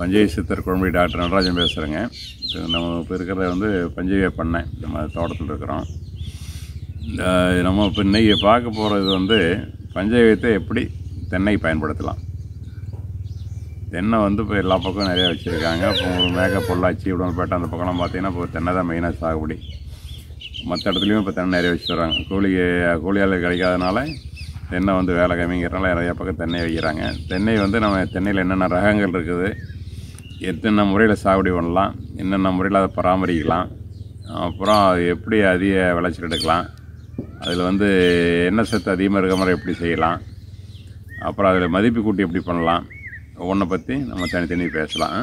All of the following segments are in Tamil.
பஞ்சை சித்தர் குழம்பு டாக்டர் நடராஜன் பேசுகிறேங்க இப்போ நம்ம இப்போ இருக்கிறத வந்து பஞ்சைய பண்ணேன் நம்ம தோட்டத்தில் இருக்கிறோம் இந்த நம்ம இப்போ இன்றைக்கி பார்க்க போகிறது வந்து பஞ்சகத்தை எப்படி தென்னை பயன்படுத்தலாம் தென்னை வந்து இப்போ எல்லா பக்கம் நிறையா வச்சுருக்காங்க இப்போ உங்களுக்கு மேக பொள்ளாச்சி உடம்பேட்டை அந்த பக்கம்லாம் பார்த்தீங்கன்னா இப்போ தென்னை தான் மெயினாக சாகுபடி மற்ற இடத்துலையும் இப்போ தென்னை நிறைய வச்சு வராங்க கூலி கூலியாளர் கிடைக்காதனால தென்னை வந்து வேலை கம்மிங்கிறனால நிறைய பக்கம் தென்னை வைக்கிறாங்க தென்னை வந்து நம்ம தென்னையில் என்னென்ன ரகங்கள் இருக்குது எத்தனை முறையில் சாகுபடி பண்ணலாம் என்னென்ன முறையில் அதை பராமரிக்கலாம் அப்புறம் அது எப்படி அதிக விளைச்சல் எடுக்கலாம் அதில் வந்து எண்ணெய் சத்து அதிகமாக இருக்க மாதிரி எப்படி செய்யலாம் அப்புறம் அதில் மதிப்பு கூட்டி எப்படி பண்ணலாம் ஒவ்வொன்றை பற்றி நம்ம தனித்தனி பேசலாம்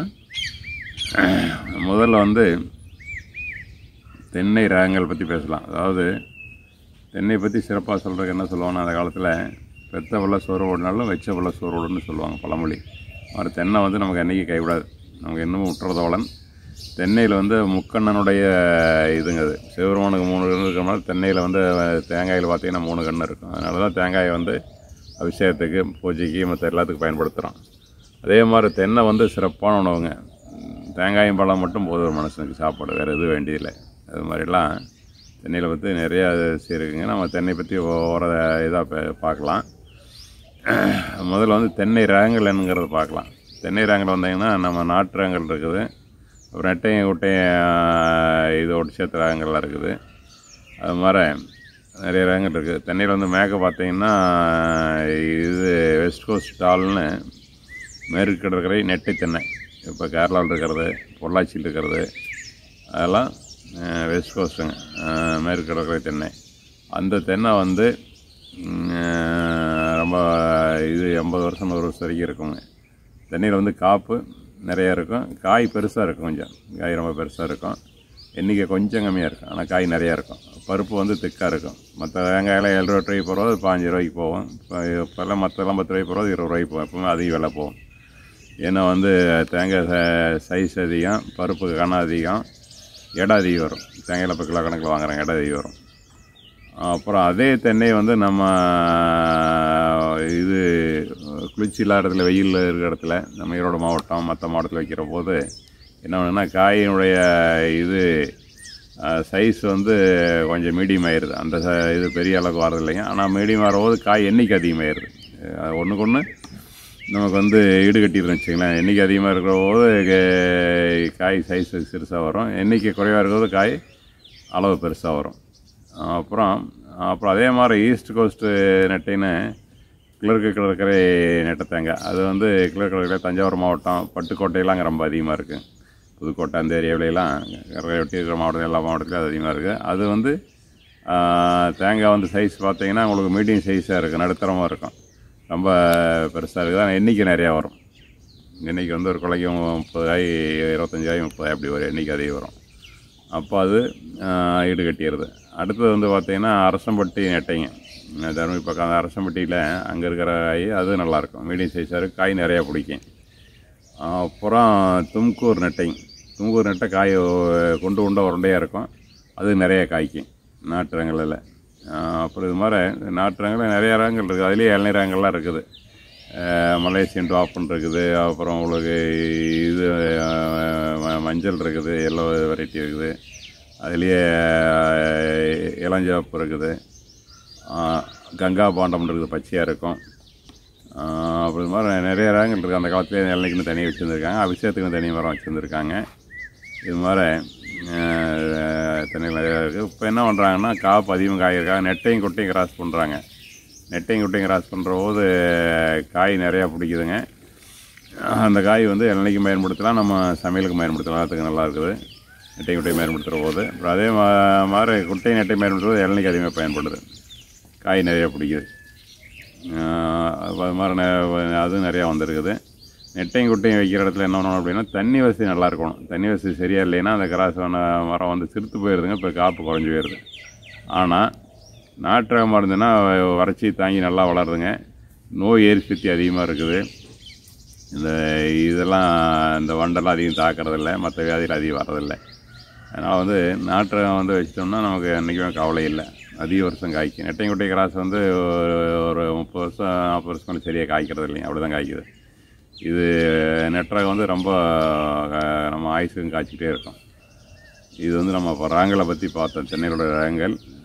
முதல்ல வந்து தென்னை ரகங்கள் பற்றி பேசலாம் அதாவது தென்னை பற்றி சிறப்பாக சொல்கிறதுக்கு என்ன சொல்லுவாங்கன்னா அந்த காலத்தில் பெத்த வெள்ள சோறு ஓடினாலும் வச்ச வெள்ள சோறு ஓடுன்னு சொல்லுவாங்க பழமொழி மாதிரி தென்னை வந்து நமக்கு என்றைக்கு கைவிடாது நமக்கு இன்னமும் விட்டுறதோளன் தென்னையில் வந்து முக்கண்ணனுடைய இதுங்க அது சிவபெருமானுக்கு மூணு கண்ணு இருக்கிற மாதிரி தென்னையில் வந்து தேங்காயில் பார்த்தீங்கன்னா மூணு கண்ணு இருக்கும் அதனால தான் தேங்காயை வந்து அபிஷேகத்துக்கு பூஜைக்கு மற்ற எல்லாத்துக்கும் பயன்படுத்துகிறோம் அதே மாதிரி தென்னை வந்து சிறப்பான உணவுங்க தேங்காயும் பழம் மட்டும் போதும் ஒரு மனுஷனுக்கு சாப்பாடு வேறு எதுவும் வேண்டியதில்லை அது மாதிரிலாம் தென்னையில் பற்றி நிறையா அரிசி இருக்குங்க நம்ம தென்னை பற்றி ஓர இதாக பார்க்கலாம் முதல்ல வந்து தென்னை ரகங்கள் என்னங்கிறத பார்க்கலாம் தென்னை ரகங்கள் வந்தீங்கன்னா நம்ம நாட்டு ரகங்கள் இருக்குது அப்புறம் நெட்டையும் குட்டையும் இதோட சேர்த்து ரகங்கள்லாம் இருக்குது அது மாதிரி நிறைய ரகங்கள் இருக்குது தென்னையில் வந்து மேக்க பார்த்தீங்கன்னா இது வெஸ்ட் கோஸ்ட் டால்னு மேற்கு கடற்கரை நெட்டை தென்னை இப்போ கேரளாவில் இருக்கிறது பொள்ளாச்சியில் இருக்கிறது அதெல்லாம் அஹ், வெஸ்ட் கோஸ்ட்டுங்க அஹ், மேற்கு கடற்கரை தென்னை அந்த தென்னை வந்து ம், அஹ், ரொம்ப இது எண்பது வருஷம் நூறு வருஷம் வரைக்கும் இருக்குங்க தென்னையில் வந்து காப்பு நிறையா இருக்கும் காய் பெருசாக இருக்கும் கொஞ்சம் காய் ரொம்ப பெருசாக இருக்கும் எண்ணிக்கை கொஞ்சம் கம்மியாக இருக்கும் ஆனால் காய் நிறையா இருக்கும் பருப்பு வந்து திக்காக இருக்கும் மற்ற வெங்காயம் ஏழு ரூபா ரூபாய்க்கு போகிறது பாஞ்சு ரூபாய்க்கு போகும் இப்போ இப்போல்லாம் மற்றெல்லாம் பத்து ரூபாய்க்கு போகிறது இருபது ரூபாய்க்கு போகும் எப்பவுமே அதிக விலை போகும் ஏன்னா வந்து தேங்காய் சைஸ் அதிகம் பருப்பு கனம் அதிகம் எடை அதிகம் வரும் தேங்காயில் இப்போ கிலோ கணக்கில் வாங்குறாங்க எடை அதிகம் வரும் அப்புறம் அதே தென்னை வந்து நம்ம இது குளிர்ச்சி இல்லாத இடத்துல வெயிலில் இருக்கிற இடத்துல நம்ம ஈரோடு மாவட்டம் மற்ற மாவட்டத்தில் வைக்கிற போது என்ன பண்ணுன்னா காயினுடைய இது சைஸ் வந்து கொஞ்சம் மீடியம் ஆயிடுது அந்த ச- இது பெரிய அளவுக்கு வரது இல்லைங்க ஆனால் மீடியம் வரும்போது காய் எண்ணிக்கை அதிகமாகிடுது ஒன்றுக்கு ஒன்று நமக்கு வந்து ஈடு கட்டிடுறோம் வச்சுங்களேன் எண்ணிக்கை அதிகமாக இருக்கிற போது கே- காய் சைஸ் சிறுசாக வரும் எண்ணிக்கை குறைவாக இருக்கிறது காய் அளவு பெருசாக வரும் அப்புறம் அப்புறம் அதே மாதிரி ஈஸ்ட் கோஸ்ட்டு நெட்டைன்னு கிழக்கு கடற்கரை நெட்டை தேங்காய் அது வந்து கிழக்கு கடற்கரை தஞ்சாவூர் மாவட்டம் பட்டுக்கோட்டையெல்லாம் அங்கே ரொம்ப அதிகமாக இருக்குது புதுக்கோட்டை அந்த ஏரியாவிலலாம் கடற்கரை ஒட்டி இருக்கிற மாவட்டம் எல்லா மாவட்டத்திலும் அது அதிகமாக இருக்குது அது வந்து ஆ, தேங்காய் வந்து சைஸ் பார்த்தீங்கன்னா உங்களுக்கு மீடியம் சைஸாக இருக்குது நடுத்தரமாக இருக்கும் ரொம்ப பெருசாக இருக்குது ஆனால் எண்ணிக்கை நிறையா வரும் எண்ணிக்கை வந்து ஒரு கொலைக்கு முப்பது காய் இருபத்தஞ்சி காய் முப்பது காய் அப்படி வரும் எண்ணிக்கை அதிகம் வரும் அப்போ அது ஆஹ், ஈடு கட்டிடுது அடுத்தது வந்து பார்த்திங்கன்னா அரசம்பட்டி நெட்டைங்க அஹ் தருமபுரி பக்கம் அந்த அரசம்பட்டியில் அங்கே இருக்கிற காய் அது நல்லாயிருக்கும் மீடியம் சைஸாக இருக்குது காய் நிறையா பிடிக்கும் அப்புறம் தும்கூர் நெட்டைங்க தும்கூர் நெட்டை காய் கொண்டு உண்ட உருண்டையாக இருக்கும் அது நிறைய காய்க்கும் நாட்டு ரகங்களில் அப்புறம் இது மாதிரி நாட்டு ரகங்களில் நிறைய ரகங்கள் இருக்குது அதுலேயே இளநீர் ரகங்கள்லாம் இருக்குது அஹ் மலேசியன் டாப்னு இருக்குது அப்புறம் உங்களுக்கு இது அஹ், ம- மஞ்சள் இருக்குது எல்லோ வெரைட்டி இருக்குது அதுலேயே அஹ், இளஞ்சிவப்பு இருக்குது அஹ், கங்கா பாண்டம்னு இருக்குது பச்சையாக இருக்கும் அஹ், அப்புறம் இது மாதிரி நிறைய ரகங்கள் இருக்குது அந்த காலத்துலேயே இளநிக்குன்னு தனியாக வச்சுருந்துருக்காங்க அபிஷேகத்துக்குன்னு தனி மரம் வச்சுருந்துருக்காங்க இது மாதிரி அஹ், தண்ணிகள் நிறையா இருக்குது இப்போ என்ன பண்ணுறாங்கன்னா காப்பு அதிகமாக காய்கறிக்காக நெட்டையும் குட்டையும் கிராஸ் பண்ணுறாங்க நெட்டையும் குட்டையும் கிராஸ் பண்ணுற போது காய் நிறையா பிடிக்குதுங்க அந்த காய் வந்து இளநிக்கும் பயன்படுத்தலாம் நம்ம சமையலுக்கு பயன்படுத்தலாம் அதுக்கு நல்லா இருக்குது நெட்டையும் குட்டையும் பயன்படுத்துகிற போது அப்புறம் அதே மா மாதிரி குட்டையும் நெட்டையும் பயன்படுத்துறது இளநிக்கு அதிகமாக பயன்படுது காய் நிறையா பிடிக்குது ஆஹ் அது மாதிரி நெ- அதுவும் நிறையா வந்திருக்குது நெட்டையும் குட்டையும் வைக்கிற இடத்துல என்ன பண்ணணும் அப்படின்னா தண்ணி வசதி நல்லா இருக்கணும் தண்ணி வசதி சரியாக இல்லைன்னா அந்த கிராஸான மரம் வந்து சிறுத்து போயிடுதுங்க இப்போ காப்பு குறைஞ்சி போயிடுது ஆனால் நாட்டு ரகமாக இருந்ததுன்னா வறட்சி தாங்கி நல்லா வளருதுங்க நோய் ஏறி சக்தி அதிகமாக இருக்குது இந்த இதெல்லாம் இந்த வண்டெல்லாம் அதிகம் தாக்குறதில்ல மற்ற வியாதிகள் அதிகம் வர்றதில்லை அதனால் வந்து நாட்டு ரகம் வந்து வச்சிட்டோம்னா நமக்கு என்றைக்குமே கவலை இல்லை அதிக வருஷம் காய்க்கும் நெட்டையங்குட்டை கிராஸ் வந்து ஒரு- ஒரு முப்பது வருஷம் நாற்பது வருஷம் மேலே சரியாக காய்க்கிறது இல்லைங்க அப்படி தான் காய்க்குது இது நெட்ரகம் வந்து ரொம்ப அஹ், நம்ம ஆயுசுக்கும் காய்ச்சிட்டே இருக்கும் இது வந்து நம்ம இப்போ ராங்கலை பற்றி பார்த்தோம் தென்னையோட ரகங்கள்